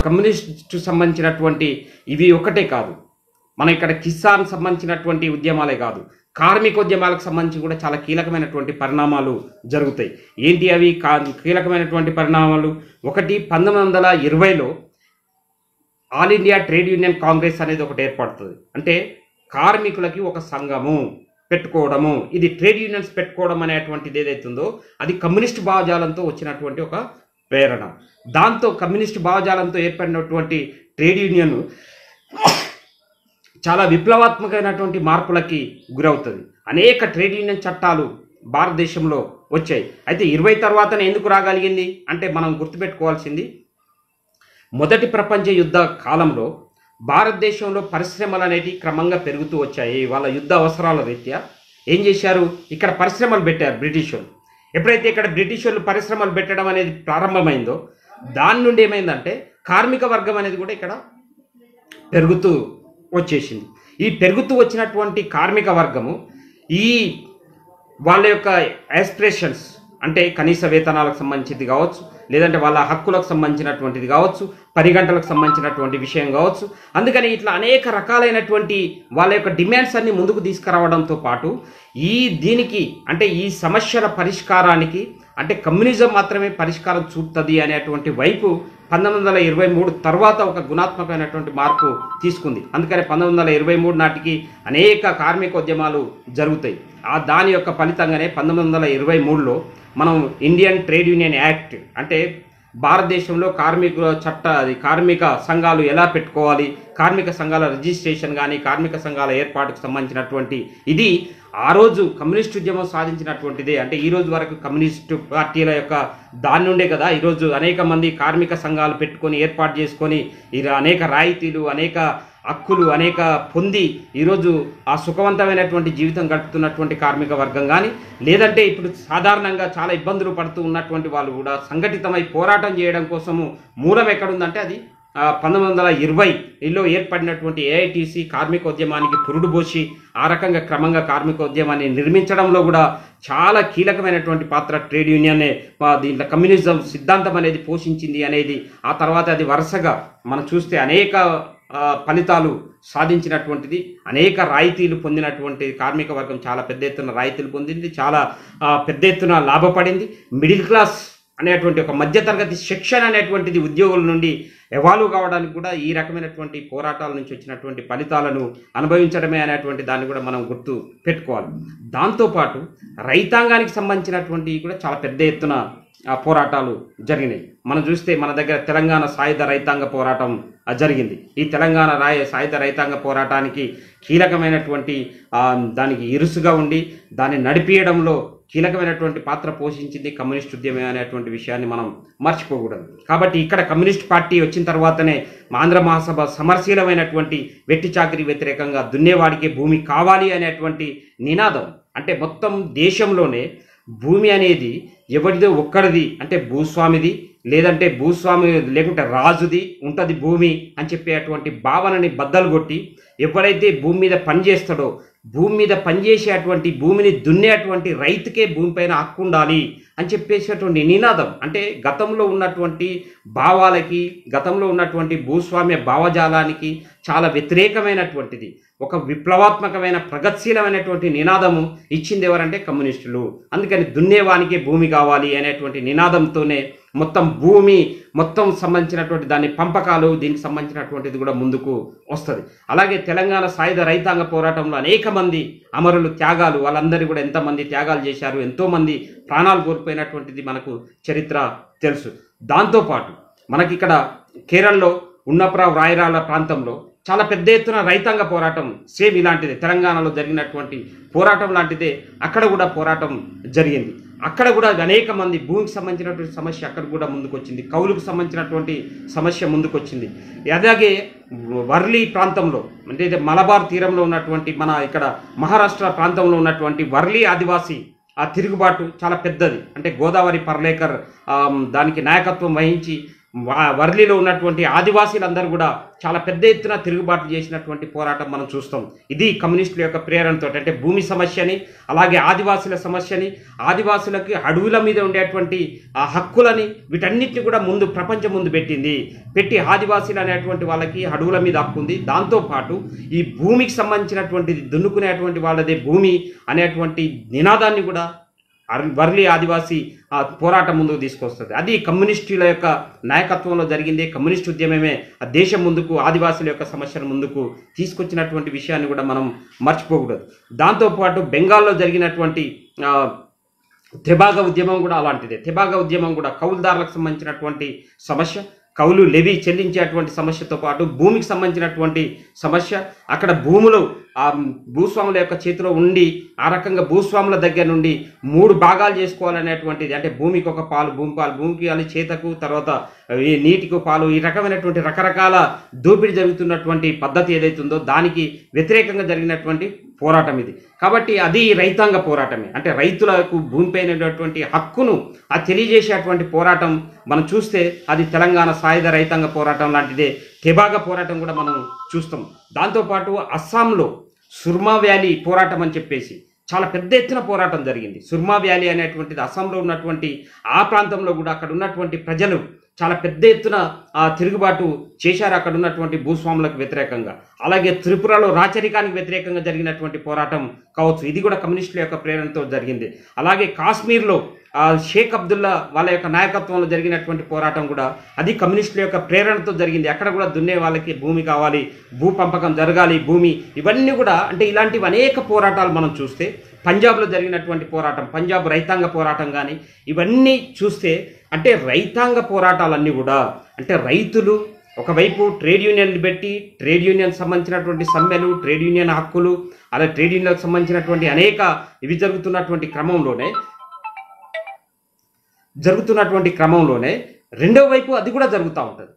communist సంబంధించినటువంటి ఇవి ఒకటే కాదు మన ఇక్కడ కిసాన్ సంబంధించినటువంటి ఉద్యమాలే కాదు కార్మిక ఉద్యమాలకు సంబంధించి కూడా చాలా కీలకమైనటువంటి పరిణామాలు జరుగుతాయి ఏంటి అవి కా కీలకమైనటువంటి పరిణామాలు ఒకటి పంతొమ్మిది వందల ఇరవైలో all India trade union Congress అనేది ఒకటి ఏర్పడుతుంది అంటే కార్మికులకి ఒక సంఘము పెట్టుకోవడము ఇది ట్రేడ్ యూనియన్స్ పెట్టుకోవడం అనేటువంటిది ఏదైతుందో అది కమ్యూనిస్ట్ భావజాలంతో వచ్చినటువంటి ఒక ప్రేరణ దాంతో కమ్యూనిస్ట్ భావజాలంతో ఏర్పడినటువంటి ట్రేడ్ యూనియన్ చాలా విప్లవాత్మకమైనటువంటి మార్పులకి గురవుతుంది అనేక ట్రేడ్ యూనియన్ చట్టాలు భారతదేశంలో వచ్చాయి అయితే ఇరవై తర్వాతనే ఎందుకు రాగలిగింది అంటే మనం గుర్తుపెట్టుకోవాల్సింది మొదటి ప్రపంచ యుద్ధ కాలంలో భారతదేశంలో పరిశ్రమలు అనేవి క్రమంగా పెరుగుతూ వచ్చాయి వాళ్ళ యుద్ధ అవసరాల రీత్యా ఏం చేశారు ఇక్కడ పరిశ్రమలు పెట్టారు బ్రిటిష్ వాళ్ళు ఎప్పుడైతే ఇక్కడ బ్రిటిష్ వాళ్ళు పరిశ్రమలు పెట్టడం అనేది ప్రారంభమైందో దాని నుండి ఏమైందంటే కార్మిక వర్గం అనేది కూడా ఇక్కడ పెరుగుతూ వచ్చేసింది ఈ పెరుగుతూ వచ్చినటువంటి కార్మిక వర్గము ఈ వాళ్ళ యొక్క యాస్పిరేషన్స్ అంటే కనీస వేతనాలకు సంబంధించింది కావచ్చు లేదంటే వాళ్ళ హక్కులకు సంబంధించినటువంటిది కావచ్చు పని గంటలకు సంబంధించినటువంటి విషయం కావచ్చు అందుకని ఇట్లా అనేక రకాలైనటువంటి వాళ్ళ యొక్క డిమాండ్స్ అన్ని ముందుకు తీసుకురావడంతో పాటు ఈ దీనికి అంటే ఈ సమస్యల పరిష్కారానికి అంటే కమ్యూనిజం మాత్రమే పరిష్కారం చూపుతుంది అనేటువంటి వైపు పంతొమ్మిది వందల ఇరవై మూడు తర్వాత ఒక గుణాత్మకమైనటువంటి మార్పు తీసుకుంది అందుకని పంతొమ్మిది వందల ఇరవై మూడు నాటికి అనేక కార్మికోద్యమాలు జరుగుతాయి ఆ దాని యొక్క ఫలితంగానే పంతొమ్మిది వందల ఇరవై మూడులో మనం ఇండియన్ ట్రేడ్ యూనియన్ యాక్ట్ అంటే భారతదేశంలో కార్మికుల చట్ట అది కార్మిక సంఘాలు ఎలా పెట్టుకోవాలి కార్మిక సంఘాల రిజిస్ట్రేషన్ కానీ కార్మిక సంఘాల ఏర్పాటుకు సంబంధించినటువంటి ఇది ఆ రోజు కమ్యూనిస్ట్ ఉద్యమం సాధించినటువంటిదే అంటే ఈ రోజు వరకు కమ్యూనిస్టు పార్టీల యొక్క దాని నుండే కదా ఈరోజు అనేక మంది కార్మిక సంఘాలు పెట్టుకొని ఏర్పాటు చేసుకొని ఇలా అనేక రాయితీలు అనేక హక్కులు అనేక పొంది ఈరోజు ఆ సుఖవంతమైనటువంటి జీవితం గడుపుతున్నటువంటి కార్మిక వర్గం కానీ లేదంటే ఇప్పుడు సాధారణంగా చాలా ఇబ్బందులు పడుతూ ఉన్నటువంటి వాళ్ళు కూడా సంఘటితమై పోరాటం చేయడం కోసము మూలం ఎక్కడుందంటే అది ఆ, పంతొమ్మిది వందల ఇరవైలో ఏర్పడినటువంటి ఏఐటీసీ కార్మికోద్యమానికి పురుడు పోసి ఆ రకంగా క్రమంగా కార్మికోద్యమాన్ని నిర్మించడంలో కూడా చాలా కీలకమైనటువంటి పాత్ర ట్రేడ్ యూనియనే ఆ, దీంట్లో కమ్యూనిజం సిద్ధాంతం అనేది పోషించింది అనేది ఆ తర్వాత అది వరుసగా మనం చూస్తే అనేక ఆ, ఫలితాలు సాధించినటువంటిది అనేక రాయితీలు పొందినటువంటి కార్మిక వర్గం చాలా పెద్ద ఎత్తున రాయితీలు పొందింది చాలా ఆ, పెద్ద ఎత్తున లాభపడింది మిడిల్ క్లాస్ అనేటువంటి ఒక మధ్యతరగతి శిక్షణ అనేటువంటిది ఉద్యోగుల నుండి ఎవాల్వ్ కావడానికి కూడా ఈ రకమైనటువంటి పోరాటాల నుంచి వచ్చినటువంటి ఫలితాలను అనుభవించడమే అనేటువంటి దాన్ని కూడా మనం గుర్తు పెట్టుకోవాలి దాంతోపాటు రైతాంగానికి సంబంధించినటువంటి కూడా చాలా పెద్ద ఎత్తున ఆ, పోరాటాలు జరిగినాయి మనం చూస్తే మన దగ్గర తెలంగాణ సాయుధ రైతాంగ పోరాటం ఆ, జరిగింది ఈ తెలంగాణ రాయ సాయుధ రైతాంగ పోరాటానికి కీలకమైనటువంటి ఆ, దానికి ఇరుసుగా ఉండి దాన్ని నడిపియడంలో కీలకమైనటువంటి పాత్ర పోషించింది కమ్యూనిస్ట్ ఉద్యమం అనేటువంటి విషయాన్ని మనం మర్చిపోకూడదు కాబట్టి ఇక్కడ కమ్యూనిస్ట్ పార్టీ వచ్చిన తర్వాతనే ఆంధ్ర మహాసభ సమరశీలమైనటువంటి వెట్టి చాకరీ వ్యతిరేకంగా దున్నేవాడికి భూమి కావాలి అనేటువంటి నినాదం అంటే మొత్తం దేశంలోనే భూమి అనేది ఎవరిదో ఒక్కడిది అంటే భూస్వామిది లేదంటే భూస్వామి లేకుంటే రాజుది ఉంటుంది భూమి అని చెప్పేటువంటి భావనని బద్దలు కొట్టి ఎవరైతే భూమి మీద పనిచేస్తాడో భూమి మీద పనిచేసేటువంటి భూమిని దున్నేటువంటి రైతుకే భూమిపైన హక్కు ఉండాలి అని చెప్పేసేటువంటి నినాదం అంటే గతంలో ఉన్నటువంటి భావాలకి గతంలో ఉన్నటువంటి భూస్వామ్య భావజాలానికి చాలా వ్యతిరేకమైనటువంటిది ఒక విప్లవాత్మకమైన ప్రగతిశీలమైనటువంటి నినాదము ఇచ్చింది ఎవరంటే కమ్యూనిస్టులు అందుకని దున్నేవానికే భూమి కావాలి అనేటువంటి నినాదంతోనే మొత్తం భూమి మొత్తం సంబంధించినటువంటి దాని పంపకాలు దీనికి సంబంధించినటువంటిది కూడా ముందుకు వస్తుంది అలాగే తెలంగాణ సాయుధ రైతాంగ పోరాటంలో అనేక మంది అమరులు త్యాగాలు వాళ్ళందరూ కూడా ఎంతమంది త్యాగాలు చేశారు ఎంతోమంది ప్రాణాలు కోల్పోయినటువంటిది మనకు చరిత్ర తెలుసు దాంతోపాటు మనకి ఇక్కడ కేరళలో ఉన్నప్రా రాయరాల ప్రాంతంలో చాలా పెద్ద ఎత్తున రైతాంగ పోరాటం సేమ్ ఇలాంటిదే తెలంగాణలో జరిగినటువంటి పోరాటం లాంటిదే అక్కడ కూడా పోరాటం జరిగింది అక్కడ కూడా అనేక మంది భూమికి సంబంధించినటువంటి సమస్య అక్కడ కూడా ముందుకు వచ్చింది కౌలుకు సంబంధించినటువంటి సమస్య ముందుకు వచ్చింది అలాగే వర్లీ ప్రాంతంలో అంటే ఇది మలబార్ తీరంలో ఉన్నటువంటి మన ఇక్కడ మహారాష్ట్ర ప్రాంతంలో ఉన్నటువంటి వర్లీ ఆదివాసీ ఆ తిరుగుబాటు చాలా పెద్దది అంటే గోదావరి పర్లేకర్ ఆ, దానికి నాయకత్వం వహించి వా- వర్లిలో ఉన్నటువంటి ఆదివాసీలందరూ కూడా చాలా పెద్ద ఎత్తున తిరుగుబాటు చేసినటువంటి పోరాటం మనం చూస్తాం ఇది కమ్యూనిస్టుల యొక్క ప్రేరణతో అంటే భూమి సమస్యని అలాగే ఆదివాసుల సమస్యని ఆదివాసులకి అడవుల మీద ఉండేటువంటి ఆ హక్కులని వీటన్నిటిని కూడా ముందు ప్రపంచం ముందు పెట్టింది పెట్టి ఆదివాసీలు అనేటువంటి వాళ్ళకి అడవుల మీద హక్కు ఉంది దాంతోపాటు ఈ భూమికి సంబంధించినటువంటి దున్నుకునేటువంటి వాళ్ళదే భూమి అనేటువంటి నినాదాన్ని కూడా అర్- వర్లి ఆదివాసీ ఆ పోరాటం ముందుకు తీసుకొస్తుంది అది కమ్యూనిస్టుల యొక్క నాయకత్వంలో జరిగింది కమ్యూనిస్ట్ ఉద్యమమే ఆ దేశం ముందుకు ఆదివాసుల యొక్క సమస్యల ముందుకు తీసుకొచ్చినటువంటి విషయాన్ని కూడా మనం మర్చిపోకూడదు దాంతోపాటు బెంగాల్లో జరిగినటువంటి ఆ, తెబాగ ఉద్యమం కూడా అలాంటిదే తెబాగ ఉద్యమం కూడా కౌలుదారులకు సంబంధించినటువంటి సమస్య కౌలు లెవి చెల్లించేటువంటి సమస్యతో పాటు భూమికి సంబంధించినటువంటి సమస్య అక్కడ భూములు ఆ భూస్వాముల యొక్క చేతిలో ఉండి ఆ రకంగా భూస్వాముల దగ్గర నుండి మూడు భాగాలు చేసుకోవాలనేటువంటిది అంటే భూమికి ఒక పాలు భూమి పాలు భూమికి అది చేతకు తర్వాత ఈ నీటికి పాలు ఈ రకమైనటువంటి రకరకాల దోపిడీ జరుగుతున్నటువంటి పద్ధతి ఏదైతుందో దానికి వ్యతిరేకంగా జరిగినటువంటి పోరాటం ఇది కాబట్టి అది రైతాంగ పోరాటమే అంటే రైతులకు భూమిపైన ఉన్నటువంటి హక్కును ఆ తెలియజేసేటువంటి పోరాటం మనం చూస్తే అది తెలంగాణ సాయుధ రైతాంగ పోరాటం లాంటిదే తెబాగ పోరాటం కూడా మనం చూస్తాం దాంతోపాటు అస్సాంలో సుర్మా వ్యాలీ పోరాటం అని చెప్పేసి చాలా పెద్ద ఎత్తున పోరాటం జరిగింది సుర్మా వ్యాలీ అనేటువంటిది అస్సాంలో ఉన్నటువంటి ఆ ప్రాంతంలో కూడా అక్కడ ఉన్నటువంటి ప్రజలు చాలా పెద్ద ఎత్తున ఆ తిరుగుబాటు చేశారు అక్కడ ఉన్నటువంటి భూస్వాములకు వ్యతిరేకంగా అలాగే త్రిపురలో రాచరికానికి వ్యతిరేకంగా జరిగినటువంటి పోరాటం కావచ్చు ఇది కూడా కమ్యూనిస్టుల యొక్క ప్రేరణతో జరిగింది అలాగే కాశ్మీర్లో ఆ షేక్ అబ్దుల్లా వాళ్ళ యొక్క నాయకత్వంలో జరిగినటువంటి పోరాటం కూడా అది కమ్యూనిస్టుల యొక్క ప్రేరణతో జరిగింది అక్కడ కూడా దున్నే వాళ్ళకి భూమి కావాలి భూ పంపకం జరగాలి భూమి ఇవన్నీ కూడా అంటే ఇలాంటివి అనేక పోరాటాలు మనం చూస్తే పంజాబ్లో జరిగినటువంటి పోరాటం పంజాబ్ రైతాంగ పోరాటం కానీ ఇవన్నీ చూస్తే అంటే రైతాంగ పోరాటాలన్నీ కూడా అంటే రైతులు ఒకవైపు ట్రేడ్ యూనియన్లు పెట్టి ట్రేడ్ యూనియన్ సంబంధించినటువంటి సమ్మెలు ట్రేడ్ యూనియన్ హక్కులు అలా ట్రేడ్ యూనియన్లకు సంబంధించినటువంటి అనేక ఇవి జరుగుతున్నటువంటి క్రమంలోనే జరుగుతున్నటువంటి క్రమంలోనే రెండవ వైపు అది కూడా జరుగుతూ ఉంటుంది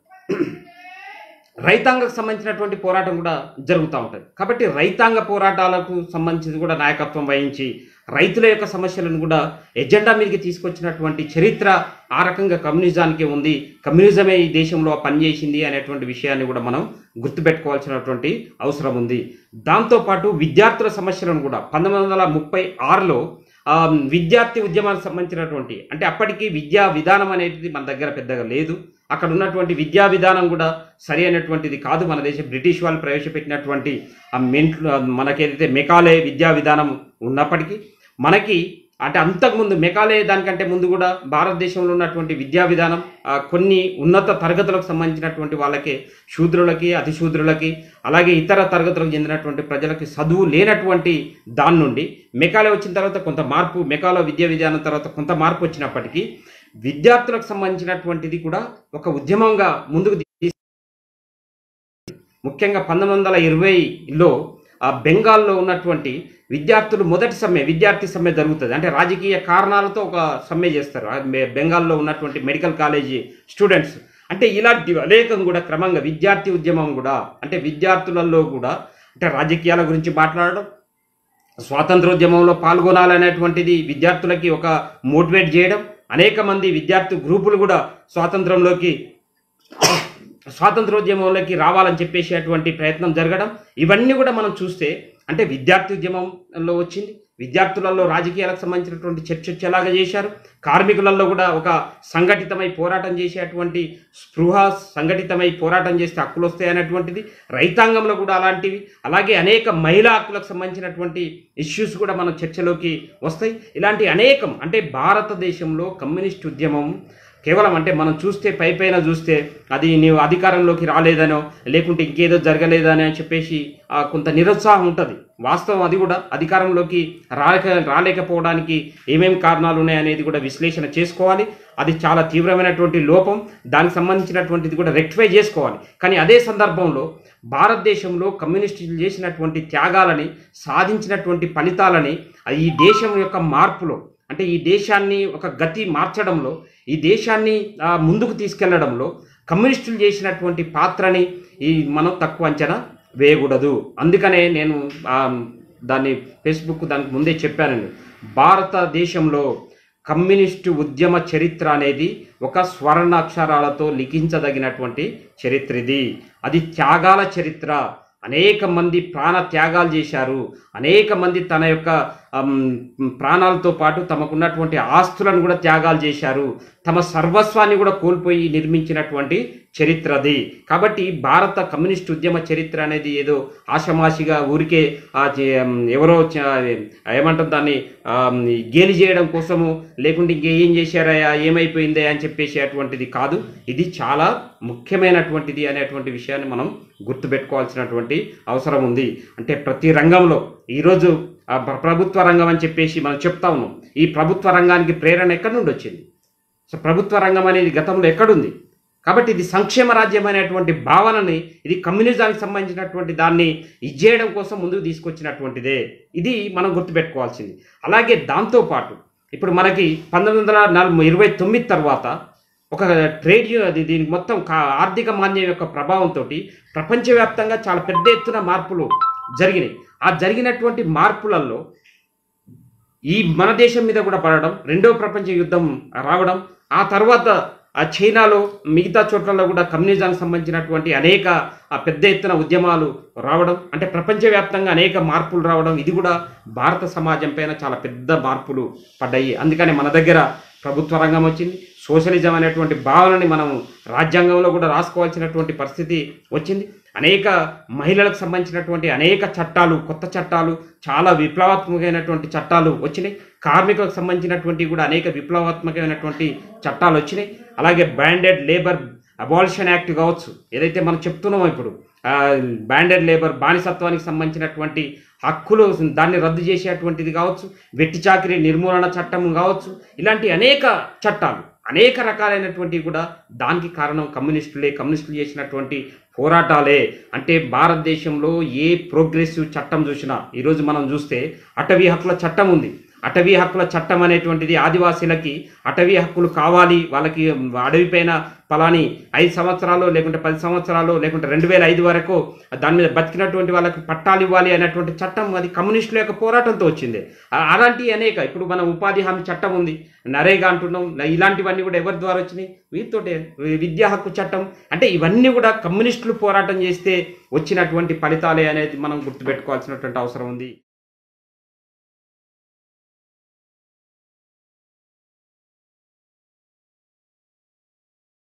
రైతాంగకు సంబంధించినటువంటి పోరాటం కూడా జరుగుతూ ఉంటుంది కాబట్టి రైతాంగ పోరాటాలకు సంబంధించి కూడా నాయకత్వం వహించి రైతుల యొక్క సమస్యలను కూడా ఎజెండా మీదకి తీసుకొచ్చినటువంటి చరిత్ర ఆ రకంగా కమ్యూనిజానికి ఉంది కమ్యూనిజమే ఈ దేశంలో పనిచేసింది అనేటువంటి విషయాన్ని కూడా మనం గుర్తుపెట్టుకోవాల్సినటువంటి అవసరం ఉంది దాంతోపాటు విద్యార్థుల సమస్యలను కూడా పంతొమ్మిది వందల ముప్పై ఆరులో ఆ, విద్యార్థి ఉద్యమానికి సంబంధించినటువంటి అంటే అప్పటికి విద్యా విధానం అనేది మన దగ్గర పెద్దగా లేదు అక్కడ ఉన్నటువంటి విద్యా విధానం కూడా సరి అయినటువంటిది కాదు మన దేశం బ్రిటిష్ వాళ్ళు ప్రవేశపెట్టినటువంటి ఆ మెంట్లు మనకేదైతే మెకాలే విద్యా విధానం ఉన్నప్పటికీ మనకి అంటే అంతకుముందు మెకాలే దానికంటే ముందు కూడా భారతదేశంలో ఉన్నటువంటి విద్యా విధానం ఆ, కొన్ని ఉన్నత తరగతులకు సంబంధించినటువంటి వాళ్ళకి శూద్రులకి అతిశూద్రులకి అలాగే ఇతర తరగతులకు చెందినటువంటి ప్రజలకి చదువు లేనటువంటి దాని నుండి మెకాలే వచ్చిన తర్వాత కొంత మార్పు మెకాలో విద్యా విధానం తర్వాత కొంత మార్పు వచ్చినప్పటికీ విద్యార్థులకు సంబంధించినటువంటిది కూడా ఒక ఉద్యమంగా ముందుకు తీ- ముఖ్యంగా పంతొమ్మిది వందల ఇరవైలో ఆ బెంగాల్లో ఉన్నటువంటి విద్యార్థులు మొదటి సమ్మె విద్యార్థి సమ్మె జరుగుతుంది అంటే రాజకీయ కారణాలతో ఒక సమ్మె చేస్తారు ఆ బె- బెంగాల్లో ఉన్నటువంటి మెడికల్ కాలేజీ స్టూడెంట్స్ అంటే ఇలాంటి అనేకం కూడా క్రమంగా విద్యార్థి ఉద్యమం కూడా అంటే విద్యార్థులలో కూడా అంటే రాజకీయాల గురించి మాట్లాడడం స్వాతంత్రోద్యమంలో పాల్గొనాలనేటువంటిది విద్యార్థులకి ఒక మోటివేట్ చేయడం అనేక మంది విద్యార్థి గ్రూపులు కూడా స్వాతంత్రంలోకి స్వాతంత్రోద్యమంలోకి రావాలని చెప్పేసేటువంటి ప్రయత్నం జరగడం ఇవన్నీ కూడా మనం చూస్తే అంటే విద్యార్థి ఉద్యమంలో వచ్చింది విద్యార్థులలో రాజకీయాలకు సంబంధించినటువంటి చర్చ వచ్చేలాగా చేశారు కార్మికులలో కూడా ఒక సంఘటితమై పోరాటం చేసేటువంటి స్పృహ సంఘటితమై పోరాటం చేస్తే హక్కులు వస్తాయి అనేటువంటిది రైతాంగంలో కూడా అలాంటివి అలాగే అనేక మహిళా హక్కులకు సంబంధించినటువంటి ఇష్యూస్ కూడా మన చర్చలోకి వస్తాయి ఇలాంటి అనేకం అంటే భారతదేశంలో కమ్యూనిస్ట్ ఉద్యమం కేవలం అంటే మనం చూస్తే పై పైన చూస్తే అది నీవు అధికారంలోకి రాలేదనో లేకుంటే ఇంకేదో జరగలేదనో అని చెప్పేసి ఆ, కొంత నిరుత్సాహం ఉంటుంది వాస్తవం అది కూడా అధికారంలోకి రాలేక రాలేకపోవడానికి ఏమేమి కారణాలు ఉన్నాయనేది కూడా విశ్లేషణ చేసుకోవాలి అది చాలా తీవ్రమైనటువంటి లోపం దానికి సంబంధించినటువంటిది కూడా రెక్టిఫై చేసుకోవాలి కానీ అదే సందర్భంలో భారతదేశంలో కమ్యూనిస్టులు చేసినటువంటి త్యాగాలని సాధించినటువంటి ఫలితాలని ఈ దేశం యొక్క మార్పులో అంటే ఈ దేశాన్ని ఒక గతి మార్చడంలో ఈ దేశాన్ని ఆ, ముందుకు తీసుకెళ్లడంలో కమ్యూనిస్టులు చేసినటువంటి పాత్రని ఈ మనం తక్కువ అంచనా వేయకూడదు అందుకనే నేను ఆ, దాన్ని ఫేస్బుక్ దానికి ముందే చెప్పానండి భారతదేశంలో కమ్యూనిస్టు ఉద్యమ చరిత్ర అనేది ఒక స్వర్ణ అక్షరాలతో లిఖించదగినటువంటి చరిత్ర ఇది అది త్యాగాల చరిత్ర అనేక మంది ప్రాణ త్యాగాలు చేశారు అనేక మంది తన యొక్క అమ్, ప్రాణాలతో పాటు తమకున్నటువంటి ఆస్తులను కూడా త్యాగాలు చేశారు తమ సర్వస్వాన్ని కూడా కోల్పోయి నిర్మించినటువంటి చరిత్ర అది కాబట్టి భారత కమ్యూనిస్ట్ ఉద్యమ చరిత్ర అనేది ఏదో ఆషమాషిగా ఊరికే ఆ చే- ఎవరో చ- ఏమంటారు దాన్ని ఆ, గేలి చేయడం కోసము లేకుంటే ఇంకే ఏం చేశారయ్యా ఏమైపోయిందే అని చెప్పేసి అటువంటిది కాదు ఇది చాలా ముఖ్యమైనటువంటిది అనేటువంటి విషయాన్ని మనం గుర్తుపెట్టుకోవాల్సినటువంటి అవసరం ఉంది అంటే ప్రతి రంగంలో ఈరోజు ఆ ప్ర- ప్రభుత్వ రంగం అని చెప్పేసి మనం చెప్తా ఉన్నాం ఈ ప్రభుత్వ రంగానికి ప్రేరణ ఎక్కడి నుండి వచ్చింది సో ప్రభుత్వ రంగం అనేది గతంలో ఎక్కడుంది కాబట్టి ఇది సంక్షేమ రాజ్యం అనేటువంటి భావనని ఇది కమ్యూనిజానికి సంబంధించినటువంటి దాన్ని ఇచ్చేయడం కోసం ముందుకు తీసుకొచ్చినటువంటిదే ఇది మనం గుర్తుపెట్టుకోవాల్సింది అలాగే దాంతోపాటు ఇప్పుడు మనకి పంతొమ్మిది వందల నలభై ఇరవై తొమ్మిది తర్వాత ఒక ట్రేడ్ యూ- అది దీనికి మొత్తం కా- ఆర్థిక మాన్యం యొక్క ప్రభావంతో ప్రపంచవ్యాప్తంగా చాలా పెద్ద ఎత్తున మార్పులు జరిగినాయి ఆ జరిగినటువంటి మార్పులలో ఈ మన దేశం మీద కూడా పడడం రెండవ ప్రపంచ యుద్ధం రావడం ఆ తర్వాత ఆ చైనాలో మిగతా చోట్లలో కూడా కమ్యూనిజానికి సంబంధించినటువంటి అనేక ఆ పెద్ద ఎత్తున ఉద్యమాలు రావడం అంటే ప్రపంచవ్యాప్తంగా అనేక మార్పులు రావడం ఇది కూడా భారత సమాజం పైన చాలా పెద్ద మార్పులు పడ్డాయి అందుకని మన దగ్గర ప్రభుత్వ రంగం వచ్చింది సోషలిజం అనేటువంటి భావనని మనం రాజ్యాంగంలో కూడా రాసుకోవాల్సినటువంటి పరిస్థితి వచ్చింది అనేక మహిళలకు సంబంధించినటువంటి అనేక చట్టాలు కొత్త చట్టాలు చాలా విప్లవాత్మకమైనటువంటి చట్టాలు వచ్చినాయి కార్మికులకు సంబంధించినటువంటి కూడా అనేక విప్లవాత్మకమైనటువంటి చట్టాలు వచ్చినాయి అలాగే బ్యాండెడ్ లేబర్ అబాలిషన్ యాక్ట్ కావచ్చు ఏదైతే మనం చెప్తున్నామో ఇప్పుడు బ్యాండెడ్ లేబర్ బానిసత్వానికి సంబంధించినటువంటి హక్కులు దాన్ని రద్దు చేసేటువంటిది కావచ్చు వెట్టి చాకిరీ నిర్మూలన చట్టం కావచ్చు ఇలాంటి అనేక చట్టాలు అనేక రకాలైనటువంటివి కూడా దానికి కారణం కమ్యూనిస్టులే కమ్యూనిస్టులు చేసినటువంటి పోరాటాలే అంటే భారతదేశంలో ఏ ప్రోగ్రెసివ్ చట్టం చూసినా ఈరోజు మనం చూస్తే అటవీ హక్కుల చట్టం ఉంది అటవీ హక్కుల చట్టం అనేటువంటిది ఆదివాసీలకి అటవీ హక్కులు కావాలి వాళ్ళకి అడవిపైన పలాని ఐదు సంవత్సరాలు లేకుంటే పది సంవత్సరాలు లేకుంటే రెండు వేల ఐదు వరకు దాని మీద బతికినటువంటి వాళ్ళకి పట్టాలు ఇవ్వాలి అనేటువంటి చట్టం అది కమ్యూనిస్టుల యొక్క పోరాటంతో వచ్చింది ఆ- అలాంటి అనేక ఇప్పుడు మన ఉపాధి హామీ చట్టం ఉంది నరేగా అంటున్నాం ఇలాంటివన్నీ కూడా ఎవరి ద్వారా వచ్చినాయి వీటితోటే విద్యా హక్కు చట్టం అంటే ఇవన్నీ కూడా కమ్యూనిస్టులు పోరాటం చేస్తే వచ్చినటువంటి ఫలితాలే అనేది మనం గుర్తుపెట్టుకోవాల్సినటువంటి అవసరం ఉంది